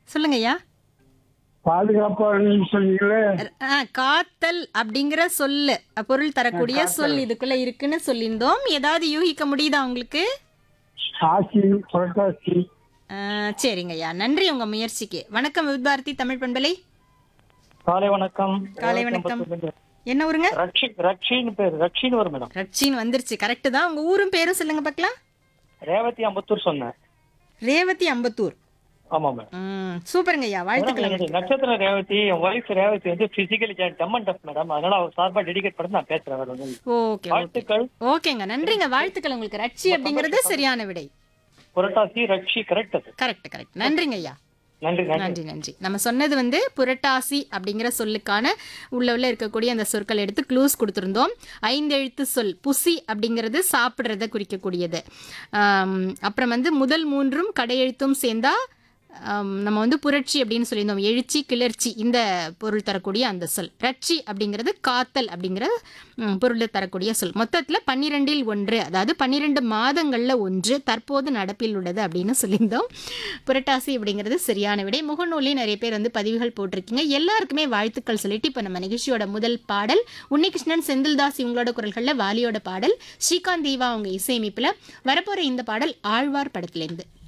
சொல்லுங்க ஐயா பாதுகாப்பாக சொன்னீங்களே ஆ, காத்தல் அப்படிங்கிற சொல்லு அ, பொருள் தரக்கூடிய சொல் இதுக்குள்ள இருக்குன்னு சொல்லியிருந்தோம் ஏதாவது யூகிக்க முடியுதா உங்களுக்கு ஆசி புரட்டாசி ஆ, சரிங்க ஐயா நன்றி உங்க முயற்சிக்கு வணக்கம் விபாரதி தமிழ் பண்பலை காலை வணக்கம் காலை வணக்கம் என்ன ஊருங்க ரக்ஷி ரக்ஷின்னு பேர் ரக்ஷின்னு வரும் மேடம் ரட்சின்னு வந்துருச்சு கரெக்ட் தான் உங்க ஊரும் பேரும் சொல்லுங்க பார்க்கலாம் ரேவதி அம்பத்தூர் சொன்னேன் ரேவதி அம்பத்தூர் ஆமா மேடம் ம் சூப்பருங்க ஐயா வாழ்த்துக்கள் என்னுடைய நட்சத்திர ரேவதி என் ஒய்ஃப் ரேவதி வந்து பிசிக்கலி டெம் அண்ட் டஃப் மேடம் அதனால அவர் சார்பா டெடிகேட் பண்ணி நான் பேசுறேன் வேற ஒண்ணும் இல்ல. ஓகே ஓகே வாழ்த்துக்கள் ஓகேங்க நன்றிங்க வாழ்த்துக்கள் உங்களுக்கு ரட்சி அப்படிங்கிறது சரியான விடை புரட்டாசி ரக்ஷி கரெக்ட் அது கரெக்ட் கரெக்ட் நன்றிங்க ஐயா நன்றி நன்றி நன்றி நன்றி நம்ம சொன்னது வந்து புரட்டாசி அப்படிங்கிற சொல்லுக்கான உள்ள உள்ள இருக்கக்கூடிய அந்த சொற்கள் எடுத்து க்ளூஸ் கொடுத்துருந்தோம் ஐந்து எழுத்து சொல் புசி அப்படிங்கிறது சாப்பிட்றத குறிக்கக்கூடியது ஆம், அப்புறம் வந்து முதல் மூன்றும் கடையெழுத்தும் சேர்ந்தா ஆம், நம்ம வந்து புரட்சி அப்படின்னு சொல்லியிருந்தோம் எழுச்சி கிளர்ச்சி இந்த பொருள் தரக்கூடிய அந்த சொல் ரட்சி அப்படிங்கிறது காத்தல் அப்படிங்கிற ம், பொருளை தரக்கூடிய சொல் மொத்தத்தில் பன்னிரெண்டில் ஒன்று அதாவது பன்னிரெண்டு மாதங்களில் ஒன்று தற்போது நடப்பில் உள்ளது அப்படின்னு சொல்லியிருந்தோம் புரட்டாசி அப்படிங்கிறது சரியான விடை முகநூலே நிறைய பேர் வந்து பதிவுகள் போட்டிருக்கீங்க எல்லாருக்குமே வாழ்த்துக்கள் சொல்லிட்டு இப்போ நம்ம நிகழ்ச்சியோட முதல் பாடல் உன்னிகிருஷ்ணன் செந்தில்தாஸ் இவங்களோட குரல்களில் வாலியோட பாடல் ஸ்ரீகாந்த் தீவா அவங்க இசையமைப்பில் வரப்போகிற இந்த பாடல் ஆழ்வார் படத்துலேருந்து